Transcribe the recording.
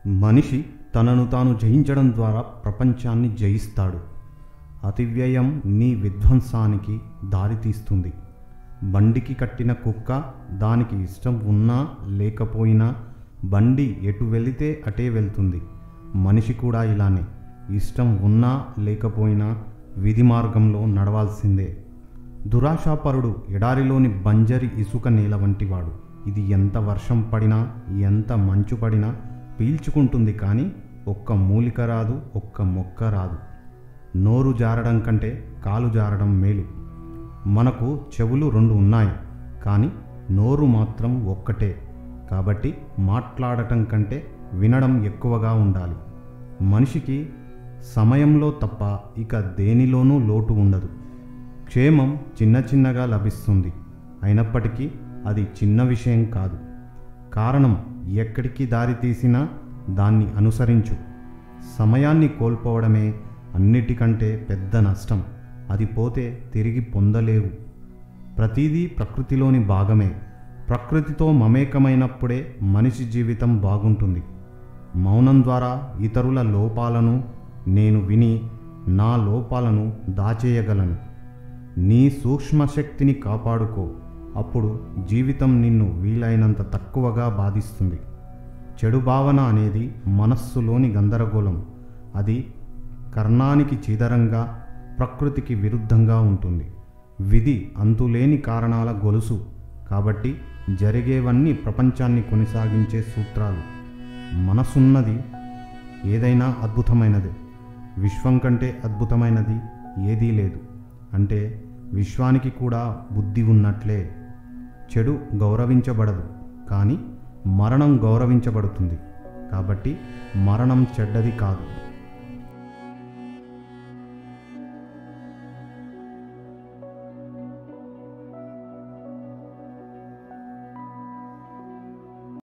మనిషి తనను తాను జయించడం ద్వారా ప్రపంచాన్ని జయిస్తాడు అతివ్యయం నీ విధ్వంసానికి దారితీస్తుంది బండికి కట్టిన కుక్క దానికి ఇష్టం ఉన్నా లేకపోయినా బండి ఎటు వెళితే అటే వెళ్తుంది మనిషి కూడా ఇలానే ఇష్టం ఉన్నా లేకపోయినా విధి మార్గంలో నడవాల్సిందే దురాశాపరుడు ఎడారిలోని బంజరి ఇసుక నేల వంటివాడు ఇది ఎంత వర్షం పడినా ఎంత మంచు పడినా పీల్చుకుంటుంది కానీ ఒక్క మూలిక రాదు ఒక్క మొక్క రాదు నోరు జారడం కంటే కాలు జారడం మేలు మనకు చెవులు రెండు ఉన్నాయి కానీ నోరు మాత్రం ఒక్కటే కాబట్టి మాట్లాడటం కంటే వినడం ఎక్కువగా ఉండాలి మనిషికి సమయంలో తప్ప ఇక దేనిలోనూ లోటు ఉండదు క్షేమం చిన్న చిన్నగా లభిస్తుంది అయినప్పటికీ అది చిన్న విషయం కాదు కారణం ఎక్కడికి దారి తీసినా దాన్ని అనుసరించు సమయాన్ని కోల్పోవడమే అన్నిటికంటే పెద్ద నష్టం అది పోతే తిరిగి పొందలేవు ప్రతిదీ ప్రకృతిలోని భాగమే ప్రకృతితో మమేకమైనప్పుడే మనిషి జీవితం బాగుంటుంది మౌనం ద్వారా ఇతరుల లోపాలను నేను విని నా లోపాలను దాచేయగలను నీ సూక్ష్మశక్తిని కాపాడుకో అప్పుడు జీవితం నిన్ను వీలైనంత తక్కువగా బాధిస్తుంది చెడు భావన అనేది మనస్సులోని గందరగోళం అది కర్ణానికి చీదరంగా ప్రకృతికి విరుద్ధంగా ఉంటుంది విధి అంతులేని కారణాల గొలుసు కాబట్టి జరిగేవన్నీ ప్రపంచాన్ని కొనసాగించే సూత్రాలు మనసున్నది ఏదైనా అద్భుతమైనదే విశ్వం కంటే అద్భుతమైనది ఏదీ లేదు అంటే విశ్వానికి కూడా బుద్ధి ఉన్నట్లే చెడు గౌరవించబడదు కానీ మరణం గౌరవించబడుతుంది కాబట్టి మరణం చెడ్డది కాదు